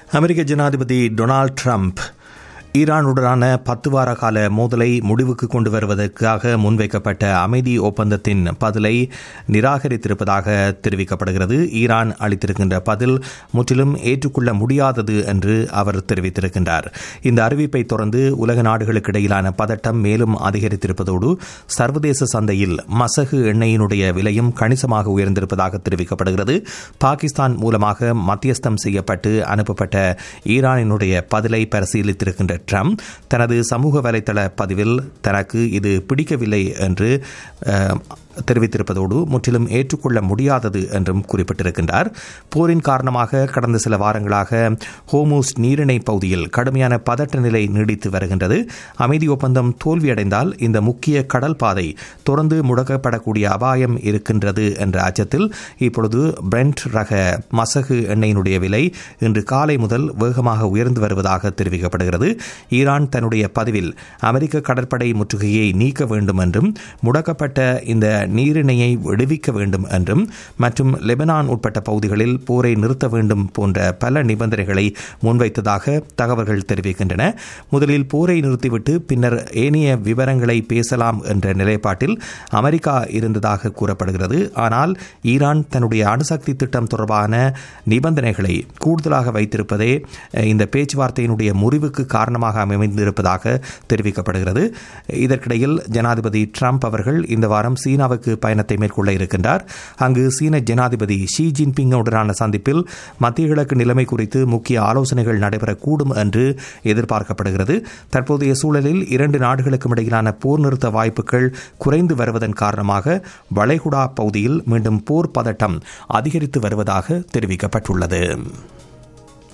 அமெரிக்க ஜனாதிபதி Donald Trump ஈரானுடனான பத்து வார கால மோதலை முடிவுக்கு கொண்டு வருவதற்காக முன்வைக்கப்பட்ட அமைதி ஒப்பந்தத்தின் பதிலை நிராகரித்திருப்பதாக தெரிவிக்கப்படுகிறது ஈரான் அளித்திருக்கின்ற பதில் முற்றிலும் ஏற்றுக்கொள்ள முடியாதது என்று அவர் தெரிவித்திருக்கின்றார் இந்த அறிவிப்பை தொடர்ந்து உலக நாடுகளுக்கு இடையிலான பதட்டம் மேலும் அதிகரித்திருப்பதோடு சர்வதேச சந்தையில் மசகு எண்ணெயினுடைய விலையும் கணிசமாக உயர்ந்திருப்பதாக தெரிவிக்கப்படுகிறது பாகிஸ்தான் மூலமாக மத்தியஸ்தம் செய்யப்பட்டு அனுப்பப்பட்ட ஈரானினுடைய பதிலை பரிசீலித்திருக்கின்ற ட்ரம்ப் தனது சமூக வலைதள பதிவில் தனக்கு இது பிடிக்கவில்லை என்று தெரிவித்திருப்பதோடு முற்றிலும் ஏற்றுக்கொள்ள முடியாதது என்றும் குறிப்பிட்டிருக்கின்றார் போரின் காரணமாக கடந்த சில வாரங்களாக ஹோமூஸ் நீரிணை பகுதியில் கடுமையான பதட்ட நிலை நீடித்து வருகின்றது அமைதி ஒப்பந்தம் தோல்வியடைந்தால் இந்த முக்கிய கடல் பாதை தொடர்ந்து முடக்கப்படக்கூடிய அபாயம் இருக்கின்றது என்ற அச்சத்தில் இப்பொழுது பிரெண்ட் ரக மசகு எண்ணெயினுடைய விலை இன்று காலை முதல் வேகமாக உயர்ந்து வருவதாக தெரிவிக்கப்படுகிறது ஈரான் தன்னுடைய பதிவில் அமெரிக்க கடற்படை முற்றுகையை நீக்க வேண்டும் என்றும் முடக்கப்பட்ட இந்த நீரிணையை விடுவிக்க வேண்டும் என்றும் மற்றும் லெபனான் உட்பட்ட பகுதிகளில் போரை நிறுத்த வேண்டும் போன்ற பல நிபந்தனைகளை முன்வைத்ததாக தகவல்கள் தெரிவிக்கின்றன முதலில் போரை நிறுத்திவிட்டு பின்னர் ஏனைய விவரங்களை பேசலாம் என்ற நிலைப்பாட்டில் அமெரிக்கா இருந்ததாக கூறப்படுகிறது ஆனால் ஈரான் தன்னுடைய அணுசக்தி திட்டம் தொடர்பான நிபந்தனைகளை கூடுதலாக வைத்திருப்பதே இந்த பேச்சுவார்த்தையினுடைய முறிவுக்கு காரணமாக அமைந்திருப்பதாக தெரிவிக்கப்படுகிறது இதற்கிடையில் ஜனாதிபதி ட்ரம்ப் அவர்கள் இந்த வாரம் சீனாவுக்கு பயணத்தை மேற்கொள்ள இருக்கின்றார் அங்கு சீன ஜனாதிபதி ஷி ஜின்பிங்குடனான சந்திப்பில் மத்திய கிழக்கு நிலைமை குறித்து முக்கிய ஆலோசனைகள் நடைபெறக்கூடும் என்று எதிர்பார்க்கப்படுகிறது தற்போதைய சூழலில் இரண்டு நாடுகளுக்கும் இடையிலான போர் நிறுத்த வாய்ப்புகள் குறைந்து வருவதன் காரணமாக வளைகுடா பகுதியில் மீண்டும் போர் பதட்டம் அதிகரித்து வருவதாக தெரிவிக்கப்பட்டுள்ளது